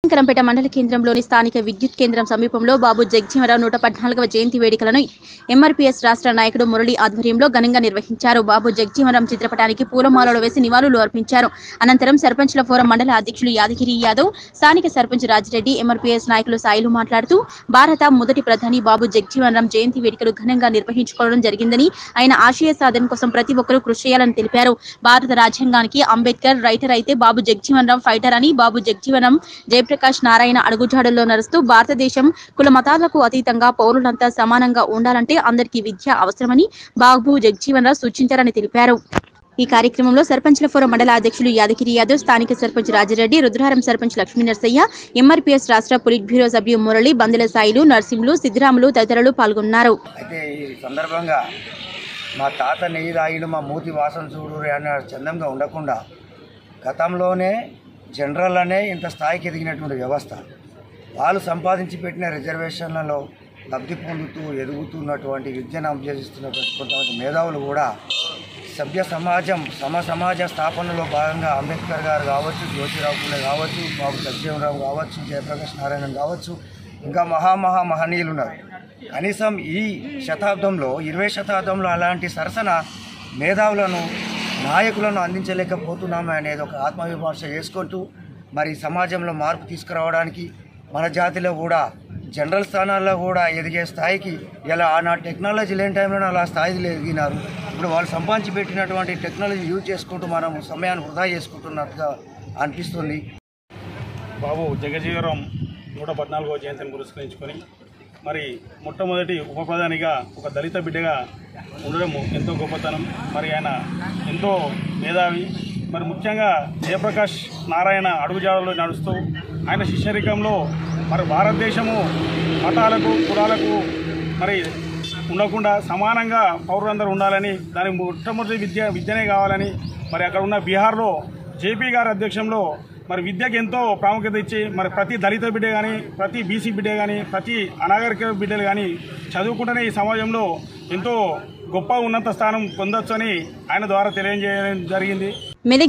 శంకరంపేట మండల కేంద్రంలోని స్థానిక విద్యుత్ కేంద్రం సమీపంలో బాబు జగజీవనరావు నూట పద్నాలుగవ జయంతి వేడుకలను ఎంఆర్పీఎస్ రాష్ట్ర నాయకుడు మురళి ఆధ్వర్యంలో ఘనంగా నిర్వహించారు బాబు జగజీవనరాం చిత్రపటానికి పూలమాలలు వేసి నివాళులు అర్పించారు అనంతరం సర్పంచ్ల ఫోరం మండల అధ్యక్షులు యాదగిరి యాదవ్ స్థానిక సర్పంచ్ రాజిరెడ్డి ఎంఆర్పీఎస్ నాయకులు సాయిలు మాట్లాడుతూ భారత మొదటి ప్రధాని బాబు జగజీవనరాం జయంతి వేడుకలు ఘనంగా నిర్వహించుకోవడం జరిగిందని ఆయన ఆశయ సాధన కోసం ప్రతి ఒక్కరూ కృషి చేయాలని తెలిపారు భారత రాజ్యాంగానికి అంబేద్కర్ రైటర్ అయితే బాబు జగజీవన్ రామ్ ఫైటర్ అని బాబు జగజీవనం జయప్రకాష్ నారాయణ అడుగుజాడల్లో నడుస్తూ భారతదేశం కుల మతాలకు అతీతంగా పౌరులంతా సమానంగా ఉండాలంటే అందరికీ విద్య అవసరమని బాబు జగజీవన్ రావు సూచించారని తెలిపారు ఈ కార్యక్రమంలో సర్పంచ్ల ఫోరం మండల అధ్యక్షులు యాదగిరి యాదవ్ స్థానిక సర్పంచ్ రాజిరెడ్డి రుద్రహారం సర్పంచ్ లక్ష్మీ నరసయ్య ఎంఆర్పీఎస్ రాష్ట్ర పొలిట్ బ్యూరో సభ్యు మురళి బందెల సాయిలు నర్సింహులు సిద్ధిరాములు తదితరులు పాల్గొన్నారు అయితే ఈ సందర్భంగా మా తాత నెయ్యి తాగిడు మా మూతి వాసన చూడు అనే చందంగా ఉండకుండా గతంలోనే జనరల్ అనే ఇంత స్థాయికి ఎదిగినటువంటి వ్యవస్థ వాళ్ళు సంపాదించి పెట్టిన రిజర్వేషన్లలో లబ్ధి పొందుతూ ఎదుగుతున్నటువంటి విద్యను అభ్యసిస్తున్నటువంటి కొంతమంది మేధావులు కూడా సభ్య సమాజం సమ సమాజ స్థాపనలో భాగంగా అంబేద్కర్ గారు కావచ్చు జ్యోతిరావు పూలే కావచ్చు బాబు సత్యవరావు కావచ్చు జయప్రకాష్ నారాయణ కావచ్చు ఇంకా మహామహా మహనీయులు ఉన్నారు కనీసం ఈ శతాబ్దంలో ఇరవై శతాబ్దంలో అలాంటి సరసన మేధావులను నాయకులను అందించలేకపోతున్నాము అనేది ఒక ఆత్మవిమర్శ చేసుకుంటూ మరి సమాజంలో మార్పు తీసుకురావడానికి మన జాతిలో కూడా జనరల్ స్థానాల్లో కూడా ఎదిగే స్థాయికి ఇలా ఆనాటి టెక్నాలజీ లేని టైంలో అలా స్థాయిలో ఎదిగినారు ఇప్పుడు వాళ్ళు సంపాదించి పెట్టినటువంటి టెక్నాలజీ యూజ్ చేసుకుంటూ మనం సమయాన్ని వృధా చేసుకుంటున్నట్టుగా అనిపిస్తుంది బాబు జగజీవరాం నూట పద్నాలుగో జయంతిని పురస్కరించుకొని మరి మొట్టమొదటి ఉప ప్రధానిగా ఒక దళిత బిడ్డగా ఉండడం ఎంతో గొప్పతనం మరి ఆయన ఎంతో మేధావి మరి ముఖ్యంగా జయప్రకాష్ నారాయణ అడుగుజాడలో నడుస్తూ ఆయన శిష్యరికంలో మరి భారతదేశము మతాలకు కులాలకు మరి ఉండకుండా సమానంగా పౌరులందరూ ఉండాలని దానికి మొట్టమొదటి విద్య విద్యనే కావాలని మరి అక్కడ ఉన్న బీహార్లో జేపీ గారి అధ్యక్షంలో మరి విద్యకు ఎంతో ప్రాముఖ్యత ఇచ్చి మరి ప్రతి దళిత బిడ్డ కానీ ప్రతి బీసీ బిడ్డ కానీ ప్రతి అనాగరిక బిడ్డలు కానీ చదువుకుంటేనే ఈ సమాజంలో ఎంతో గొప్ప ఉన్నత స్థానం పొందొచ్చు అని ఆయన ద్వారా తెలియజేయడం జరిగింది మెదక్